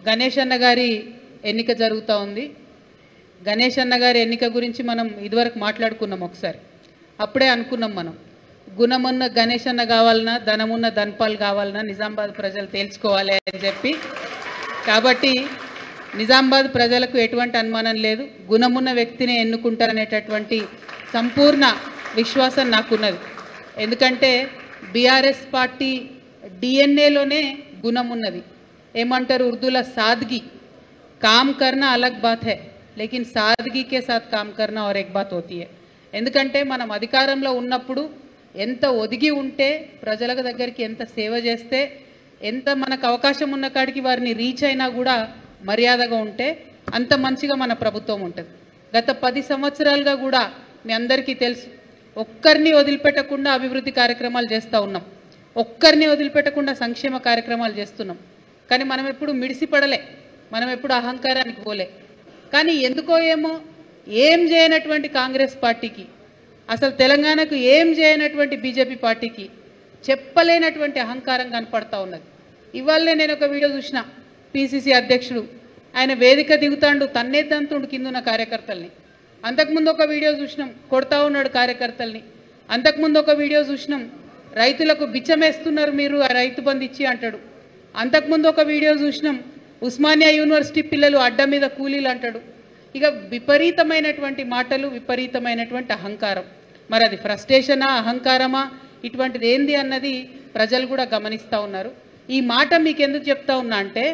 గణేష్ అన్న గారి ఎన్నిక జరుగుతూ ఉంది గణేష్ అన్న గారి ఎన్నిక గురించి మనం ఇదివరకు మాట్లాడుకున్నాం ఒకసారి అప్పుడే అనుకున్నాం మనం గుణమున్న గణేష్ అన్న కావాలన్నా ధనమున్న ధన్పాల్ కావాలన్నా నిజామాబాద్ ప్రజలు తేల్చుకోవాలి అని చెప్పి కాబట్టి నిజామాబాద్ ప్రజలకు ఎటువంటి అనుమానం లేదు గుణమున్న వ్యక్తిని ఎన్నుకుంటారనేటటువంటి సంపూర్ణ విశ్వాసం నాకున్నది ఎందుకంటే బీఆర్ఎస్ పార్టీ డిఎన్ఏలోనే గుణం ఉన్నది ఏమంటారు ఉర్దూలో సాద్గి काम करना अलग बात है लेकिन सादगी के साथ काम करना और एक बात होती है ఎందుకంటే మనం అధికారంలో ఉన్నప్పుడు ఎంత ఒదిగి ఉంటే ప్రజల దగ్గరికి ఎంత సేవ చేస్తే ఎంత మనకు అవకాశం ఉన్న కాడికి వారిని రీచ్ అయినా కూడా మర్యాదగా ఉంటే అంత మంచిగా మన ప్రభుత్వం ఉంటుంది గత పది సంవత్సరాలుగా కూడా మీ అందరికీ తెలుసు ఒక్కరిని వదిలిపెట్టకుండా అభివృద్ధి కార్యక్రమాలు చేస్తూ ఉన్నాం ఒక్కరిని వదిలిపెట్టకుండా సంక్షేమ కార్యక్రమాలు చేస్తున్నాం కానీ మనం ఎప్పుడు మిడిసిపడలే మనం ఎప్పుడు అహంకారానికి పోలే కానీ ఎందుకో ఏమో ఏం చేయనటువంటి కాంగ్రెస్ పార్టీకి అసలు తెలంగాణకు ఏం చేయనటువంటి బీజేపీ పార్టీకి చెప్పలేనటువంటి అహంకారం కనపడతా ఉన్నది ఇవాళనే నేను ఒక వీడియో చూసిన పిసిసి అధ్యక్షుడు ఆయన వేదిక దిగుతాండు తన్నే తంతుండు కింద ఉన్న కార్యకర్తల్ని అంతకుముందు ఒక వీడియో చూసినాం కొడతా ఉన్నాడు కార్యకర్తల్ని అంతకుముందు ఒక వీడియో చూసినాం రైతులకు బిచ్చమేస్తున్నారు మీరు ఆ రైతు బంధు ఇచ్చి అంటాడు అంతకుముందు ఒక వీడియో చూసినాం ఉస్మానియా యూనివర్సిటీ పిల్లలు అడ్డ మీద కూలీలు అంటాడు ఇక విపరీతమైనటువంటి మాటలు విపరీతమైనటువంటి అహంకారం మరి అది ఫ్రస్ట్రేషనా అహంకారమా ఇటువంటిది ఏంది అన్నది ప్రజలు కూడా గమనిస్తూ ఉన్నారు ఈ మాట మీకు ఎందుకు చెప్తా ఉన్నా అంటే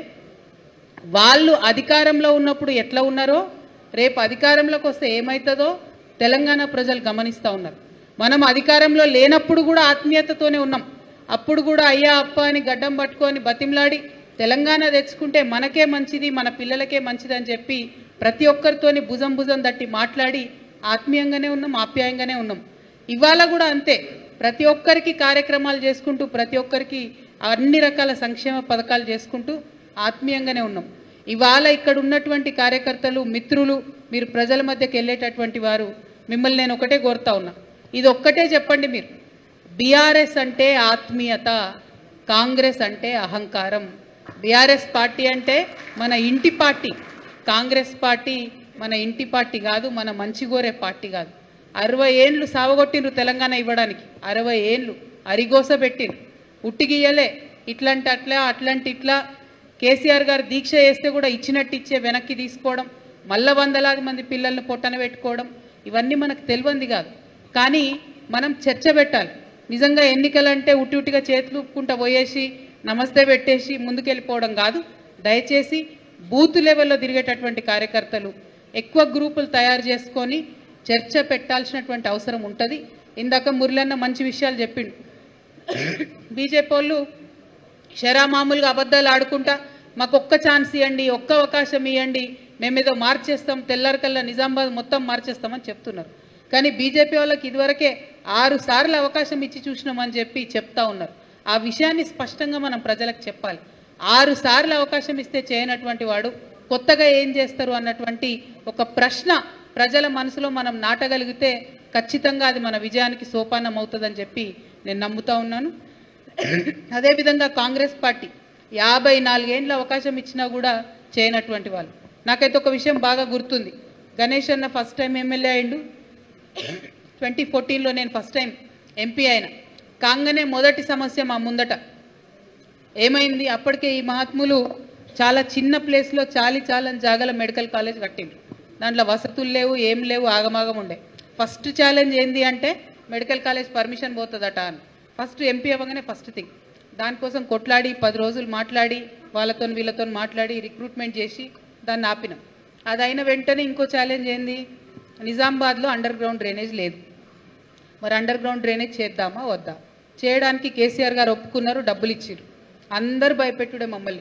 వాళ్ళు అధికారంలో ఉన్నప్పుడు ఎట్లా ఉన్నారో రేపు అధికారంలోకి వస్తే ఏమవుతుందో తెలంగాణ ప్రజలు గమనిస్తూ ఉన్నారు మనం అధికారంలో లేనప్పుడు కూడా ఆత్మీయతతోనే ఉన్నాం అప్పుడు కూడా అయ్యా అప్ప అని గడ్డం పట్టుకొని బతిమలాడి తెలంగాణ తెచ్చుకుంటే మనకే మంచిది మన పిల్లలకే మంచిది అని చెప్పి ప్రతి ఒక్కరితోని భుజం భుజం తట్టి మాట్లాడి ఆత్మీయంగానే ఉన్నాం ఆప్యాయంగానే ఉన్నాం ఇవాళ కూడా అంతే ప్రతి ఒక్కరికి కార్యక్రమాలు చేసుకుంటూ ప్రతి ఒక్కరికి అన్ని రకాల సంక్షేమ పథకాలు చేసుకుంటూ ఆత్మీయంగానే ఉన్నాం ఇవాళ ఇక్కడ ఉన్నటువంటి కార్యకర్తలు మిత్రులు మీరు ప్రజల మధ్యకి వెళ్ళేటటువంటి వారు మిమ్మల్ని నేను ఒకటే కోరుతా ఉన్నా ఇది ఒక్కటే చెప్పండి మీరు బీఆర్ఎస్ అంటే ఆత్మీయత కాంగ్రెస్ అంటే అహంకారం బీఆర్ఎస్ పార్టీ అంటే మన ఇంటి పార్టీ కాంగ్రెస్ పార్టీ మన ఇంటి పార్టీ కాదు మన మంచిగోరే పార్టీ కాదు అరవై ఏండ్లు సావగొట్టిండ్రు తెలంగాణ ఇవ్వడానికి అరవై ఏండ్లు అరిగోస పెట్టిండ్రు ఉట్టిగియ్యలే ఇట్లాంటి అట్లా అట్లాంటి ఇట్లా కేసీఆర్ గారు దీక్ష చేస్తే కూడా ఇచ్చినట్టు ఇచ్చే వెనక్కి తీసుకోవడం మళ్ళా వందలాది మంది పిల్లల్ని పొట్టన పెట్టుకోవడం ఇవన్నీ మనకు తెలియంది కాదు కానీ మనం చర్చ పెట్టాలి నిజంగా ఎన్నికలంటే ఉట్టి ఉట్టిగా చేతులు ఊపుకుంటా పోయేసి నమస్తే పెట్టేసి ముందుకెళ్ళిపోవడం కాదు దయచేసి బూత్ లెవెల్లో తిరిగేటటువంటి కార్యకర్తలు ఎక్కువ గ్రూపులు తయారు చేసుకొని చర్చ పెట్టాల్సినటువంటి అవసరం ఉంటుంది ఇందాక మురళన్న మంచి విషయాలు చెప్పిండు బీజేపీ వాళ్ళు షరా మామూలుగా అబద్ధాలు ఆడుకుంటా మాకు ఒక్క ఛాన్స్ ఇవ్వండి ఒక్క అవకాశం ఇవ్వండి మేమేదో మార్చేస్తాం తెల్లారికల్లా నిజామాబాద్ మొత్తం మార్చేస్తామని చెప్తున్నారు కానీ బీజేపీ వాళ్ళకి ఇదివరకే ఆరు సార్లు అవకాశం ఇచ్చి చూసినామని చెప్పి చెప్తా ఉన్నారు ఆ విషయాన్ని స్పష్టంగా మనం ప్రజలకు చెప్పాలి ఆరు సార్లు అవకాశం ఇస్తే చేయనటువంటి వాడు కొత్తగా ఏం చేస్తారు అన్నటువంటి ఒక ప్రశ్న ప్రజల మనసులో మనం నాటగలిగితే ఖచ్చితంగా అది మన విజయానికి సోపానం అవుతుందని చెప్పి నేను నమ్ముతా ఉన్నాను అదేవిధంగా కాంగ్రెస్ పార్టీ యాభై నాలుగేండ్ల అవకాశం ఇచ్చినా కూడా చేయనటువంటి వాళ్ళు నాకైతే ఒక విషయం బాగా గుర్తుంది గణేష్ అన్న ఫస్ట్ టైం ఎమ్మెల్యే అయిండు ట్వంటీ ఫోర్టీన్లో నేను ఫస్ట్ టైం ఎంపీ అయినా కాగానే మొదటి సమస్య మా ముందట ఏమైంది అప్పటికే ఈ మహాత్ములు చాలా చిన్న ప్లేస్లో చాలి చాలని జాగల మెడికల్ కాలేజ్ కట్టిండ్రు దాంట్లో వసతులు లేవు ఏం లేవు ఆగమాగం ఉండే ఫస్ట్ ఛాలెంజ్ ఏంది అంటే మెడికల్ కాలేజ్ పర్మిషన్ పోతుందట అని ఫస్ట్ ఎంపీ అవ్వగానే ఫస్ట్ థింగ్ దానికోసం కొట్లాడి పది రోజులు మాట్లాడి వాళ్ళతో వీళ్ళతో మాట్లాడి రిక్రూట్మెంట్ చేసి దాన్ని ఆపినాం అది అయిన వెంటనే ఇంకో ఛాలెంజ్ ఏంది నిజామాబాద్లో అండర్ గ్రౌండ్ డ్రైనేజ్ లేదు మరి అండర్ గ్రౌండ్ డ్రైనేజ్ చేద్దామా వద్దా చేయడానికి కేసీఆర్ గారు ఒప్పుకున్నారు డబ్బులు ఇచ్చారు అందరు భయపెట్టుడే మమ్మల్ని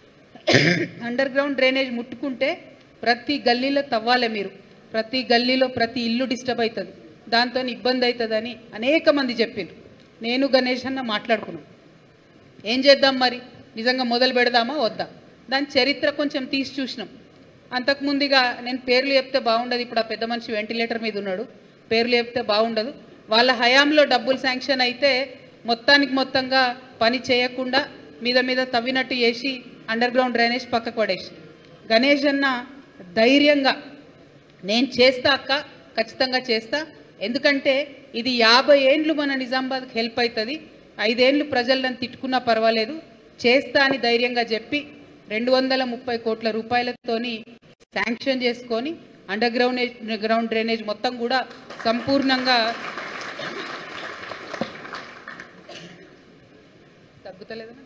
అండర్ గ్రౌండ్ డ్రైనేజ్ ముట్టుకుంటే ప్రతి గల్లీలో తవ్వాలే మీరు ప్రతి గల్లీలో ప్రతి ఇల్లు డిస్టర్బ్ అవుతుంది దాంతో ఇబ్బంది అవుతుందని అనేక మంది చెప్పిండ్రు నేను గణేష్ అన్న మాట్లాడుకున్నాం ఏం చేద్దాం మరి నిజంగా మొదలు పెడదామా వద్దా దాని చరిత్ర కొంచెం తీసి చూసినాం అంతకుముందుగా నేను పేర్లు చెప్తే బాగుండదు ఇప్పుడు ఆ పెద్ద మనిషి వెంటిలేటర్ మీద ఉన్నాడు పేర్లు చెప్తే బాగుండదు వాళ్ళ హయాంలో డబ్బులు శాంక్షన్ అయితే మొత్తానికి మొత్తంగా పని చేయకుండా మీద మీద తవ్వినట్టు చేసి అండర్ గ్రౌండ్ డ్రైనేజ్ పక్కకు పడేసి గణేష్ అన్న ధైర్యంగా నేను చేస్తా అక్క ఖచ్చితంగా చేస్తా ఎందుకంటే ఇది యాభై ఏండ్లు మన నిజామాబాద్కి హెల్ప్ అవుతుంది ఐదేండ్లు ప్రజలను తిట్టుకున్నా పర్వాలేదు చేస్తా అని ధైర్యంగా చెప్పి రెండు వందల ముప్పై కోట్ల రూపాయలతోని శాంక్షన్ చేసుకొని అండర్ గ్రౌండ్ గ్రౌండ్ డ్రైనేజ్ మొత్తం కూడా సంపూర్ణంగా తగ్గుతలేదన్నా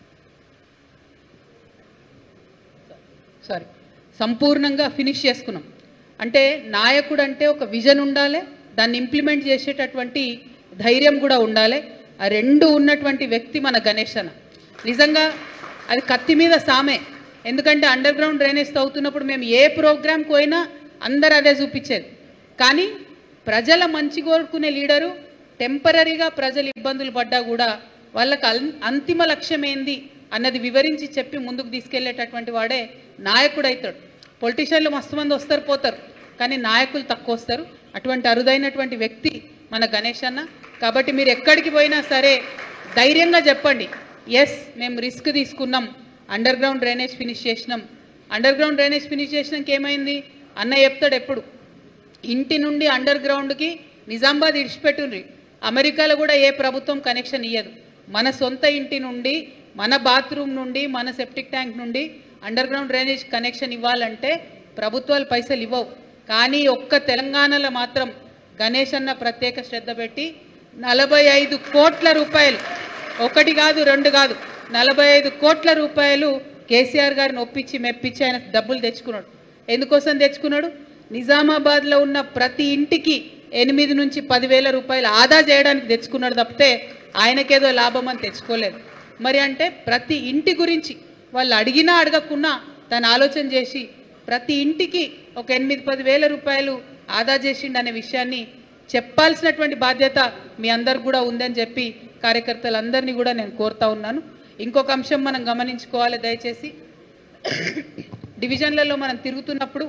సారీ సంపూర్ణంగా ఫినిష్ చేసుకున్నాం అంటే నాయకుడు అంటే ఒక విజన్ ఉండాలి దాన్ని ఇంప్లిమెంట్ చేసేటటువంటి ధైర్యం కూడా ఉండాలి ఆ రెండు ఉన్నటువంటి వ్యక్తి మన గణేష్ అన్న నిజంగా అది కత్తి మీద సామే ఎందుకంటే అండర్ గ్రౌండ్ డ్రైనేజ్ తవ్వుతున్నప్పుడు మేము ఏ ప్రోగ్రామ్కి పోయినా అందరు అదే చూపించేది కానీ ప్రజల మంచి కోరుకునే లీడరు టెంపరీగా ప్రజలు ఇబ్బందులు పడ్డా కూడా వాళ్ళకి అన్- అంతిమ లక్ష్యం ఏంది అన్నది వివరించి చెప్పి ముందుకు తీసుకెళ్లేటటువంటి వాడే నాయకుడు అవుతాడు పొలిటీషియన్లు మస్తు మంది వస్తారు పోతారు కానీ నాయకులు తక్కువ వస్తారు అటువంటి అరుదైనటువంటి వ్యక్తి మన గణేష్ అన్న కాబట్టి మీరు ఎక్కడికి పోయినా సరే ధైర్యంగా చెప్పండి ఎస్ మేము రిస్క్ తీసుకున్నాం అండర్ గ్రౌండ్ డ్రైనేజ్ ఫినిష్ చేసినాం అండర్ గ్రౌండ్ డ్రైనేజ్ ఫినిష్ చేసినాక ఏమైంది అన్న చెప్తాడు ఎప్పుడు ఇంటి నుండి అండర్ గ్రౌండ్కి నిజామాబాద్ ఇడిచిపెట్టుండ్రి అమెరికాలో కూడా ఏ ప్రభుత్వం కనెక్షన్ ఇయ్యదు మన సొంత ఇంటి నుండి మన బాత్రూమ్ నుండి మన సెప్టిక్ ట్యాంక్ నుండి అండర్ గ్రౌండ్ డ్రైనేజ్ కనెక్షన్ ఇవ్వాలంటే ప్రభుత్వాలు పైసలు ఇవ్వవు కానీ ఒక్క తెలంగాణలో మాత్రం గణేష్ అన్న ప్రత్యేక శ్రద్ధ పెట్టి నలభై ఐదు కోట్ల రూపాయలు ఒకటి కాదు రెండు కాదు నలభై ఐదు కోట్ల రూపాయలు కేసీఆర్ గారిని ఒప్పించి మెప్పించి ఆయన డబ్బులు తెచ్చుకున్నాడు ఎందుకోసం తెచ్చుకున్నాడు నిజామాబాద్లో ఉన్న ప్రతి ఇంటికి ఎనిమిది నుంచి పదివేల రూపాయలు ఆదా చేయడానికి తెచ్చుకున్నాడు తప్పితే ఆయనకేదో లాభం అని తెచ్చుకోలేదు మరి అంటే ప్రతి ఇంటి గురించి వాళ్ళు అడిగినా అడగకున్నా తను ఆలోచన చేసి ప్రతి ఇంటికి ఒక ఎనిమిది పది వేల రూపాయలు ఆదా చేసిండు అనే విషయాన్ని చెప్పాల్సినటువంటి బాధ్యత మీ అందరికి కూడా ఉందని చెప్పి కార్యకర్తలందరినీ కూడా నేను కోరుతా ఉన్నాను ఇంకొక అంశం మనం గమనించుకోవాలి దయచేసి డివిజన్లలో మనం తిరుగుతున్నప్పుడు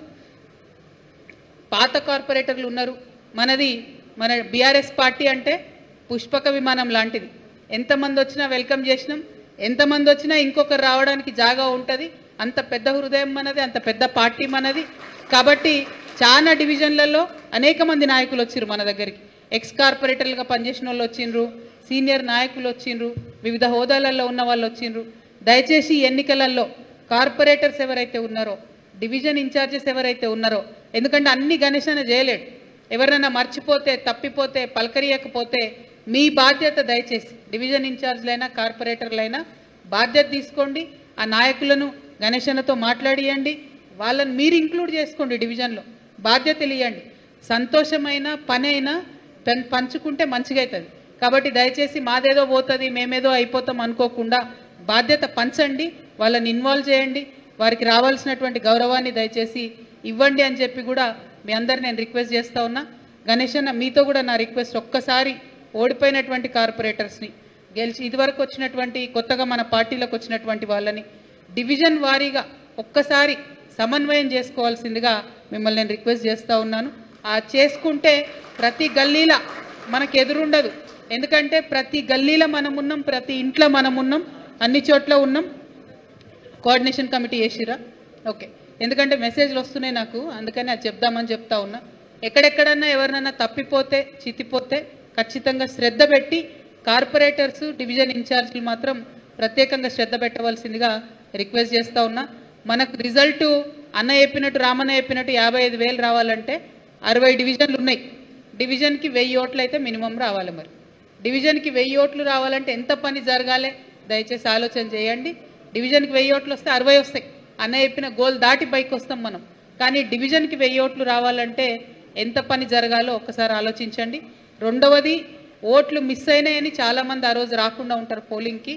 పాత కార్పొరేటర్లు ఉన్నారు మనది మన బీఆర్ఎస్ పార్టీ అంటే పుష్పక విమానం లాంటిది ఎంతమంది వచ్చినా వెల్కమ్ చేసినాం ఎంతమంది వచ్చినా ఇంకొకరు రావడానికి జాగా ఉంటుంది అంత పెద్ద హృదయం మనది అంత పెద్ద పార్టీ మనది కాబట్టి చాలా డివిజన్లలో అనేక మంది నాయకులు వచ్చిర్రు మన దగ్గరికి ఎక్స్ కార్పొరేటర్లుగా పనిచేసిన వాళ్ళు వచ్చిండ్రు సీనియర్ నాయకులు వచ్చిండ్రు వివిధ హోదాలలో ఉన్న వాళ్ళు వచ్చిండ్రు దయచేసి ఈ ఎన్నికలలో కార్పొరేటర్స్ ఎవరైతే ఉన్నారో డివిజన్ ఇన్ఛార్జెస్ ఎవరైతే ఉన్నారో ఎందుకంటే అన్ని గణేష్ అన్న చేయలేడు ఎవరైనా మర్చిపోతే తప్పిపోతే పలకరియకపోతే మీ బాధ్యత దయచేసి డివిజన్ ఇన్ఛార్జ్లైనా కార్పొరేటర్లైనా బాధ్యత తీసుకోండి ఆ నాయకులను గణేశన్నతో మాట్లాడియండి వాళ్ళని మీరు ఇంక్లూడ్ చేసుకోండి డివిజన్లో బాధ్యతలు ఇవ్వండి సంతోషమైన పని అయినా పం- పంచుకుంటే మంచిగా అవుతుంది కాబట్టి దయచేసి మాదేదో పోతుంది మేమేదో అయిపోతాం అనుకోకుండా బాధ్యత పంచండి వాళ్ళని ఇన్వాల్వ్ చేయండి వారికి రావాల్సినటువంటి గౌరవాన్ని దయచేసి ఇవ్వండి అని చెప్పి కూడా మీ అందరు నేను రిక్వెస్ట్ చేస్తా ఉన్నా గణేష్ అన్న మీతో కూడా నా రిక్వెస్ట్ ఒక్కసారి ఓడిపోయినటువంటి కార్పొరేటర్స్ని గెలిచి ఇదివరకు వచ్చినటువంటి కొత్తగా మన పార్టీలోకి వచ్చినటువంటి వాళ్ళని డివిజన్ వారీగా ఒక్కసారి సమన్వయం చేసుకోవాల్సిందిగా మిమ్మల్ని నేను రిక్వెస్ట్ చేస్తూ ఉన్నాను ఆ చేసుకుంటే ప్రతి గల్లీల మనకు ఎదురుండదు ఎందుకంటే ప్రతి గల్లీలో మనం ఉన్నాం ప్రతి ఇంట్లో మనం ఉన్నాం అన్ని చోట్ల ఉన్నాం కోఆర్డినేషన్ కమిటీ చేసిరా ఓకే ఎందుకంటే మెసేజ్లు వస్తున్నాయి నాకు అందుకని అది చెప్దామని చెప్తా ఉన్నా ఎక్కడెక్కడన్నా ఎవరినన్నా తప్పిపోతే చితిపోతే ఖచ్చితంగా శ్రద్ధ పెట్టి కార్పొరేటర్స్ డివిజన్ ఇన్ఛార్జీలు మాత్రం ప్రత్యేకంగా శ్రద్ధ పెట్టవలసిందిగా రిక్వెస్ట్ చేస్తా ఉన్నా మనకు రిజల్ట్ అన్న చెప్పినట్టు రామన్న చెప్పినట్టు యాభై ఐదు వేలు రావాలంటే అరవై డివిజన్లు ఉన్నాయి డివిజన్కి వెయ్యి ఓట్లు అయితే మినిమం రావాలి మరి డివిజన్కి వెయ్యి ఓట్లు రావాలంటే ఎంత పని జరగాలి దయచేసి ఆలోచన చేయండి డివిజన్కి వెయ్యి ఓట్లు వస్తే అరవై వస్తాయి అన్న చెప్పిన గోల్ దాటి పైకి వస్తాం మనం కానీ డివిజన్కి వెయ్యి ఓట్లు రావాలంటే ఎంత పని జరగాలో ఒక్కసారి ఆలోచించండి రెండవది ఓట్లు మిస్ అయినాయని చాలామంది ఆ రోజు రాకుండా ఉంటారు పోలింగ్కి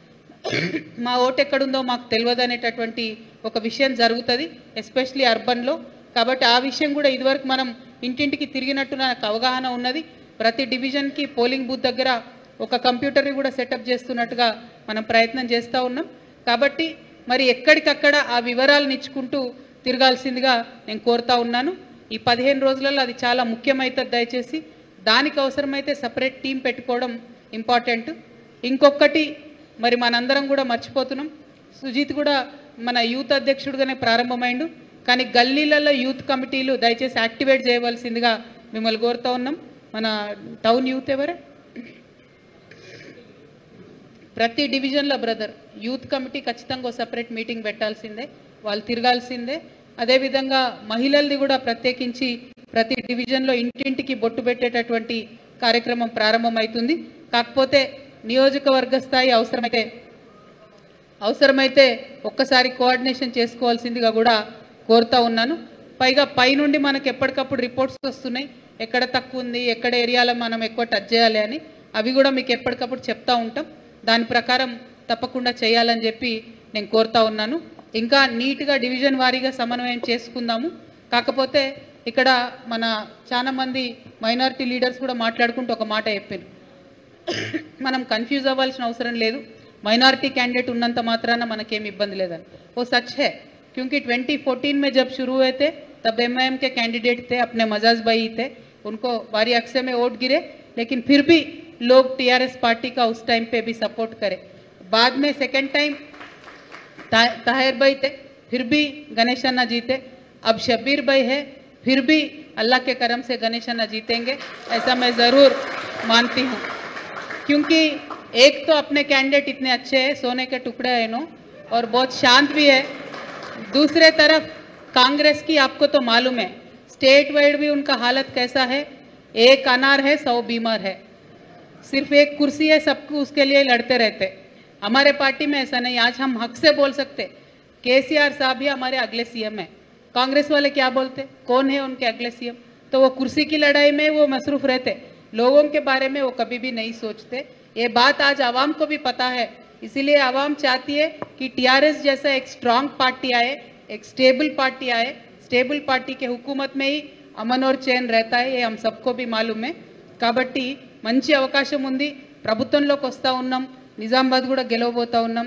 మా ఓటు ఎక్కడుందో మాకు తెలియదు అనేటటువంటి ఒక విషయం జరుగుతుంది ఎస్పెషలీ అర్బన్లో కాబట్టి ఆ విషయం కూడా ఇదివరకు మనం ఇంటింటికి తిరిగినట్టు నాకు అవగాహన ఉన్నది ప్రతి డివిజన్కి పోలింగ్ బూత్ దగ్గర ఒక కంప్యూటర్ని కూడా సెటప్ చేస్తున్నట్టుగా మనం ప్రయత్నం చేస్తూ ఉన్నాం కాబట్టి మరి ఎక్కడికక్కడ ఆ వివరాలను ఇచ్చుకుంటూ తిరగాల్సిందిగా నేను కోరుతా ఉన్నాను ఈ పదిహేను రోజులలో అది చాలా ముఖ్యమవుతుంది దయచేసి దానికి అవసరమైతే సపరేట్ టీం పెట్టుకోవడం ఇంపార్టెంట్ ఇంకొకటి మరి మనందరం కూడా మర్చిపోతున్నాం సుజీత్ కూడా మన యూత్ అధ్యక్షుడిగానే ప్రారంభమైండు కానీ గల్లీలలో యూత్ కమిటీలు దయచేసి యాక్టివేట్ చేయవలసిందిగా మిమ్మల్ని కోరుతా ఉన్నాం మన టౌన్ యూత్ ఎవరే ప్రతి డివిజన్లో బ్రదర్ యూత్ కమిటీ ఖచ్చితంగా ఒక సపరేట్ మీటింగ్ పెట్టాల్సిందే వాళ్ళు తిరగాల్సిందే అదేవిధంగా మహిళలది కూడా ప్రత్యేకించి ప్రతి డివిజన్లో ఇంటింటికి బొట్టు పెట్టేటటువంటి కార్యక్రమం ప్రారంభమవుతుంది కాకపోతే నియోజకవర్గ స్థాయి అవసరమైతే అవసరమైతే ఒక్కసారి కోఆర్డినేషన్ చేసుకోవాల్సిందిగా కూడా కోరుతా ఉన్నాను పైగా పైనుండి మనకు ఎప్పటికప్పుడు రిపోర్ట్స్ వస్తున్నాయి ఎక్కడ తక్కువ ఉంది ఎక్కడ ఏరియాలో మనం ఎక్కువ టచ్ చేయాలి అని అవి కూడా మీకు ఎప్పటికప్పుడు చెప్తా ఉంటాం దాని ప్రకారం తప్పకుండా చేయాలని చెప్పి నేను కోరుతా ఉన్నాను ఇంకా నీట్గా డివిజన్ వారీగా సమన్వయం చేసుకుందాము కాకపోతే ఇక్కడ మన చాలా మంది మైనారిటీ లీడర్స్ కూడా మాట్లాడుకుంటూ ఒక మాట చెప్పారు మనం కన్ఫ్యూజ్ అవ్వాల్సిన అవసరం లేదు మైనారిटी कैंडिडेट ఉన్నంత మాత్రాన మనకేం ఇబ్బంది లేదని वो सच है क्योंकि 2014 में जब शुरू हुए थे तब एमआईएम के कैंडिडेट थे अपने मजाज भाई थे उनको वारी अक्से में वोट गिरे लेकिन फिर भी लोग टीआरएस पार्टी का उस टाइम पे भी सपोर्ट करे बाद में सेकेंड टाइम ता- ताहिर भाई थे फिर भी गणेश अन्ना जीते अब शब्बीर भाई है फिर भी अल्लाह के करम से गणेश अन्ना जीतेंगे ऐसा मैं ज़रूर मानती हूँ क्योंकि एक तो अपने कैंडिडेट इतने अच्छे हैं सोने के टुकड़े हैं नो और बहुत शांत भी है दूसरे तरफ कांग्रेस की आपको तो मालूम है स्टेट वाइड भी उनका हालत कैसा है एक अनार है सौ बीमार है सिर्फ एक कुर्सी है सबको उसके लिए लड़ते रहते हमारे पार्टी में ऐसा नहीं आज हम हक से बोल सकते केसीआर साहब ही हमारे अगले सीएम है कांग्रेस वाले क्या बोलते कौन है उनके अगले सीएम तो वो कुर्सी की लड़ाई में वो मसरूफ रहते लोगों के बारे में वो कभी भी नहीं सोचते ये बात आज आवाम को भी पता है इसीलिए आवाम चाहती है कि टीआरएस जैसा एक स्ट्रांग पार्टी आए एक स्टेबल पार्टी आए स्टेबल पार्टी के हुकूमत में ही अमन और चैन रहता है ये हम सबको भी मालूम है కాబట్టి మంచి అవకాశం ఉంది ప్రభుత్వంలోకి వస్తూ ఉన్నాం నిజామాబాద్ కూడా గెలవబోతా ఉన్నాం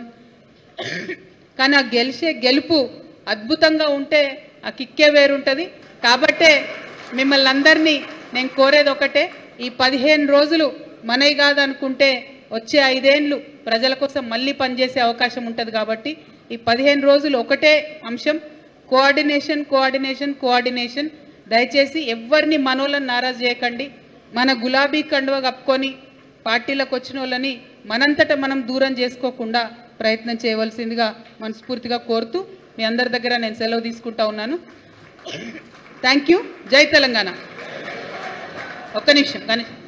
కానీ ఆ గెలిచే గెలుపు అద్భుతంగా ఉంటే ఆ కిక్కే వేరుంటుంది కాబట్టే మిమ్మల్ని అందరినీ నేను కోరేది ఒకటే ఈ పదిహేను రోజులు మనవి కాదనుకుంటే వచ్చే ఐదేండ్లు ప్రజల కోసం మళ్ళీ పనిచేసే అవకాశం ఉంటుంది కాబట్టి ఈ పదిహేను రోజులు ఒకటే అంశం కోఆర్డినేషన్ కోఆర్డినేషన్ కోఆర్డినేషన్ దయచేసి ఎవరిని మనోళ్ళని నారాజు చేయకండి మన గులాబీ కండువ కప్పుకొని పార్టీలకు వచ్చిన వాళ్ళని మనంతట మనం దూరం చేసుకోకుండా ప్రయత్నం చేయవలసిందిగా మనస్ఫూర్తిగా కోరుతూ మీ అందరి దగ్గర నేను సెలవు తీసుకుంటా ఉన్నాను థ్యాంక్ యూ జై తెలంగాణ ఒక్క నిమిషం గణేష్